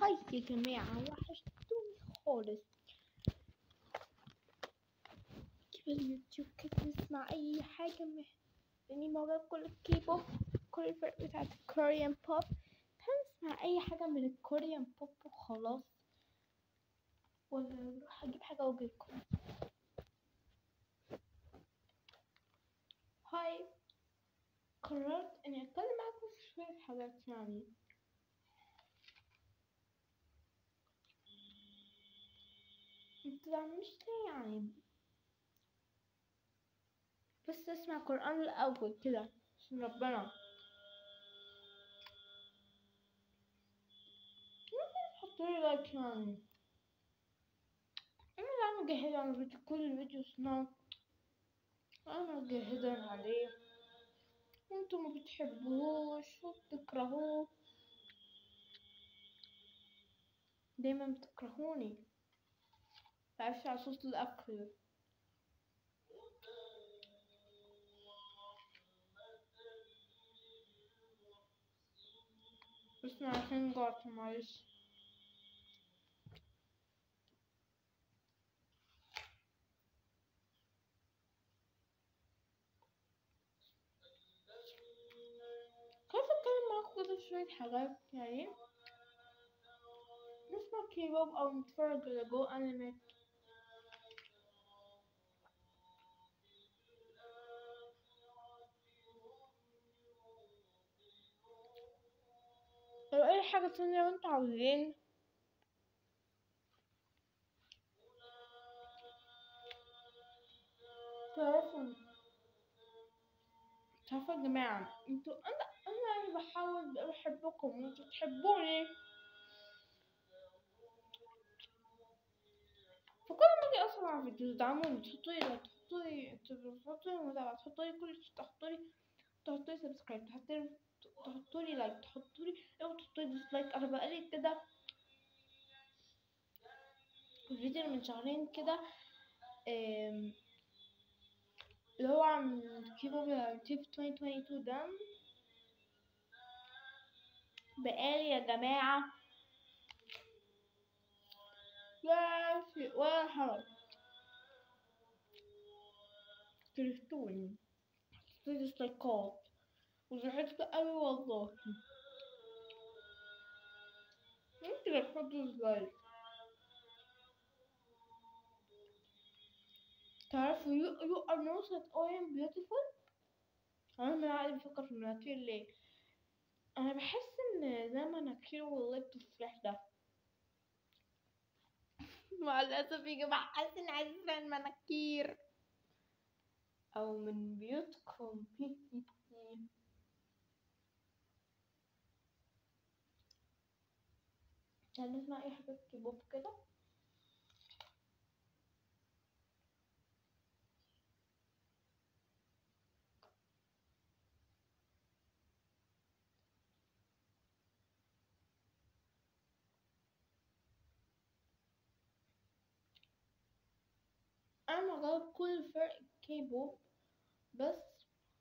هاي يا جماعة وحشتوني خالص كيف اليوتيوب كيف نسمع أي حاجة من لأني موجود كل الكيبوب كل الفرق بتاعت الكوريان بوب هنسمع أي حاجة من الكوريان بوب وخلاص ولا نروح أجيب حاجة وأجيلكم هاي قررت إني أتكلم معاكم في شوية حاجات يعني متدعموش ليه يعني بس اسمع قرآن الأول كده عشان ربنا حطولي لايك يعني أنا لا مجهزة على الفيديو كل الفيديو سناب أنا مجهزة عليه وانتم ما بتحبوهوش وبتكرهوه دايما بتكرهوني متعرفش على صوت الأكل بس عشان جوعت معلش كيف اتكلم معاكم كده في شوية حاجات يعني نسمع كيبوب او نتفرج على جو انمي لو اي حاجة تانية وانتوا عاوزين تعرفوا تعرفوا يا جماعة انتوا انا انا اللي بحاول بحبكم وانتوا تحبوني فكل ما اجي اسمع فيديو دعموني تحطوا لي لايك تحطوا لي تحطوا لي متابعة تحطوا لي كل شيء تحطوا لي تحطوا لي سبسكرايب تحطوا لي تحطوا لي لايك تحطوا لي او تحطوا لي ديسلايك انا بقالي كده الفيديو من شهرين كده آم، اللي هو عن كيبوب تيف 2022 ده بقالي يا جماعة لا شيء ولا حرج كرهتوني حطيت ديسلايكات وزعلت أوي والله انت اللي تحطوا ديسلايك تعرفوا you, you are not that I am beautiful أنا من عقلي بفكر في مناخير ليه أنا بحس إن ده مناخير والله بتفرح ده مع الأسف يا جماعة حاسة إني عايزة أسرق المناخير أو من بيوتكم هل نسمع أي حاجة كيبوب كده؟ أنا مجرب كل فرق كيبوب بس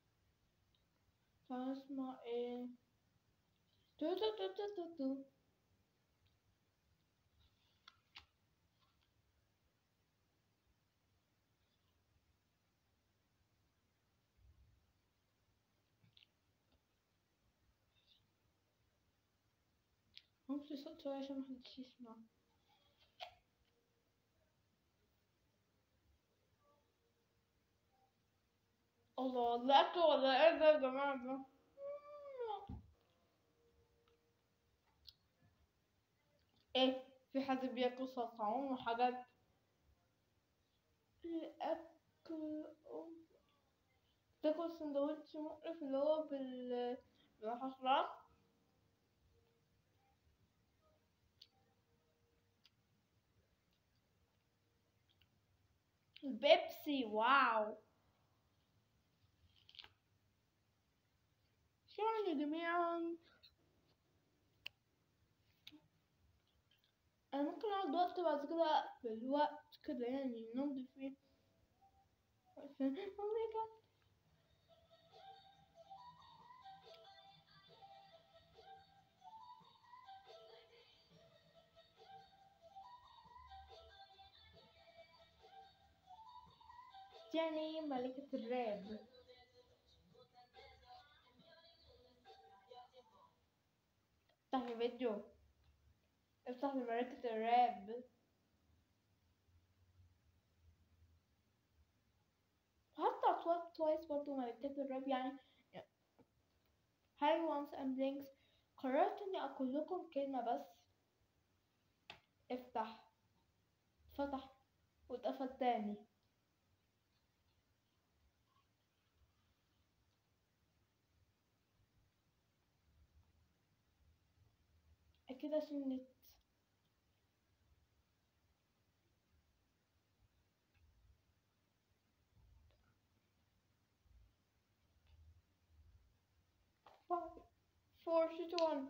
تعال اسمع ايه تو تو تو تو تو تو ممكن صوت شوية عشان محدش يسمع الله ده أكل ولا ايه ده يا جماعة ده ايه في حد بياكل سلطعون وحاجات الأكل تاكل سندوتش مقرف اللي هو بال بالحشرات البيبسي واو شكرا يا جماعة أنا ممكن أقعد وقت بعد كده أقفل وقت كده يعني نمضي فيه عشان oh my god جاني ملكة الراب افتح لي فيديو افتح لي ملكة الراب حتى أصوات توايس برضو ملكة الراب يعني هاي وانس اند بلينكس قررت اني اقول لكم كلمة بس افتح فتح واتقفل تاني اكيد عشان النت Five, four, three, two, one.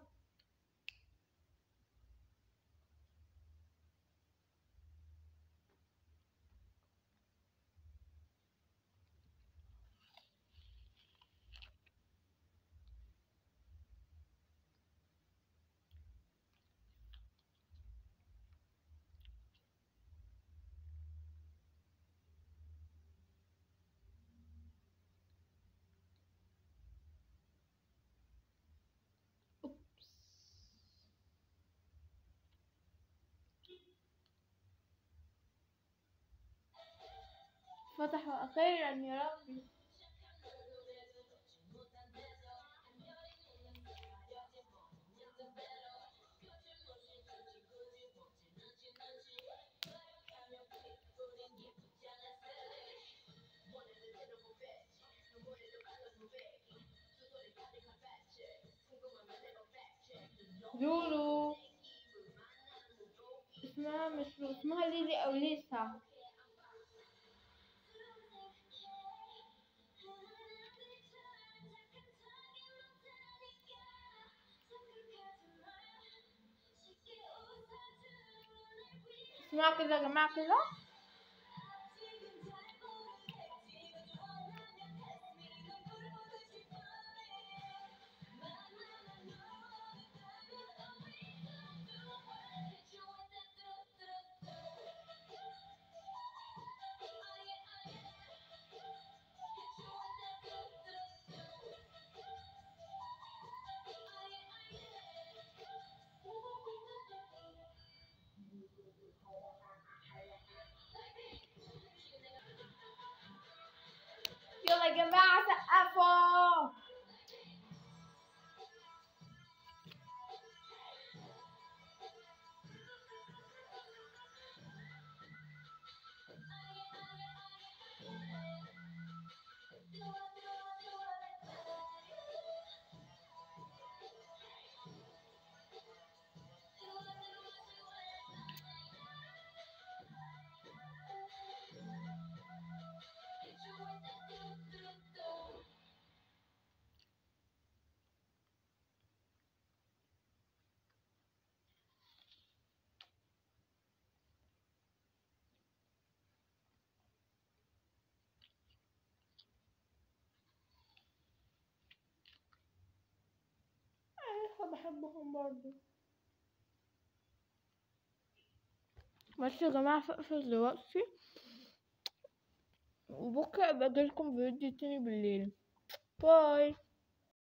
Oops. فتحوا أخيرا يا ربي لولو اسمها مش لولو اسمها ليلي أو ليسا اسمعوا كده يا جماعة كده يلا يا جماعة سقفوا أنا بحبهم برضو بس يا جماعة فقفل دلوقتي وبكرة أبقى أجيلكم فيديو تاني بالليل باي